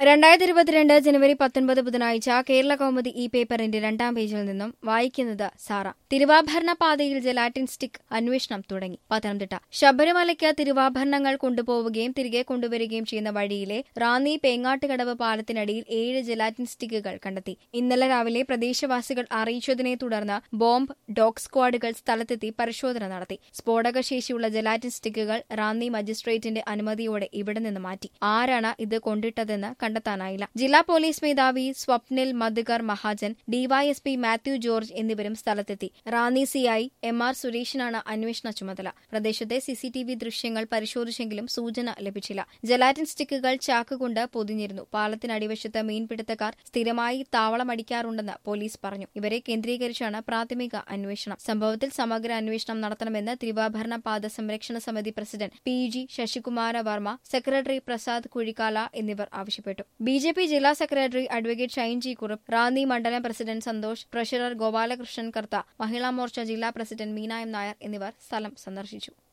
രണ്ടായിരത്തി ഇരുപത്തിരണ്ട് ജനുവരി പത്തൊൻപത് ബുധനാഴ്ച കേരള കൗമുദി ഈ പേപ്പറിന്റെ രണ്ടാം പേജിൽ നിന്നും വായിക്കുന്നത് സാറ തിരുവാഭരണ പാതയിൽ ജലാറ്റിൻ സ്റ്റിക്ക് അന്വേഷണം തുടങ്ങി പത്തനംതിട്ട ശബരിമലയ്ക്ക് തിരുവാഭരണങ്ങൾ കൊണ്ടുപോവുകയും തിരികെ കൊണ്ടുവരികയും ചെയ്യുന്ന വഴിയിലെ റാന്നി പേങ്ങാട്ടുകടവ് പാലത്തിനടിയിൽ ഏഴ് ജലാറ്റിൻ സ്റ്റിക്കുകൾ കണ്ടെത്തി ഇന്നലെ രാവിലെ പ്രദേശവാസികൾ അറിയിച്ചതിനെ തുടർന്ന് ബോംബ് ഡോഗ് സ്ക്വാഡുകൾ സ്ഥലത്തെത്തി പരിശോധന നടത്തി സ്ഫോടക ശേഷിയുള്ള ജലാറ്റിൻ സ്റ്റിക്കുകൾ റാന്നി മജിസ്ട്രേറ്റിന്റെ അനുമതിയോടെ ഇവിടെ നിന്ന് മാറ്റി ആരാണ് ഇത് കൊണ്ടിട്ടതെന്ന് കണ്ടെത്താനായില്ല ജില്ലാ പോലീസ് മേധാവി Swapnil Madhukar Mahajan DYSP Mathew George എന്നിവരും സ്ഥലത്തെത്തി റാന്നി സിഐ എം ആർ സുരേഷിനാണ് അന്വേഷണ ചുമതല പ്രദേശത്തെ സിസിടിവി ദൃശ്യങ്ങൾ പരിശോധിച്ചെങ്കിലും സൂചന ലഭിച്ചില്ല ജലാറ്റിൻ സ്റ്റിക്കുകൾ ചാക്കുകൊണ്ട് പൊതിഞ്ഞിരുന്നു പാലത്തിനടിവശത്ത് മീൻപിടുത്തക്കാർ സ്ഥിരമായി താവളമടിക്കാറുണ്ടെന്ന് പോലീസ് പറഞ്ഞു ഇവരെ കേന്ദ്രീകരിച്ചാണ് പ്രാഥമിക അന്വേഷണം സംഭവത്തിൽ സമഗ്ര അന്വേഷണം നടത്തണമെന്ന് തിരുവാഭരണ പാത സംരക്ഷണ സമിതി president P G Sasikumara Varma secretary Prasad Kuzhikkala എന്നിവർ ആവശ്യപ്പെട്ടു ബി ജെ പി ജില്ലാ സെക്രട്ടറി അഡ്വക്കേറ്റ് ഷൈൻജി കുറുപ്പ് റാന്നി മണ്ഡലം പ്രസിഡന്റ് സന്തോഷ് ട്രഷറർ ഗോപാലകൃഷ്ണൻ കർത്ത മഹിളാ മോർച്ച ജില്ലാ പ്രസിഡന്റ് മീന എം നായർ എന്നിവർ സ്ഥലം സന്ദർശിച്ചു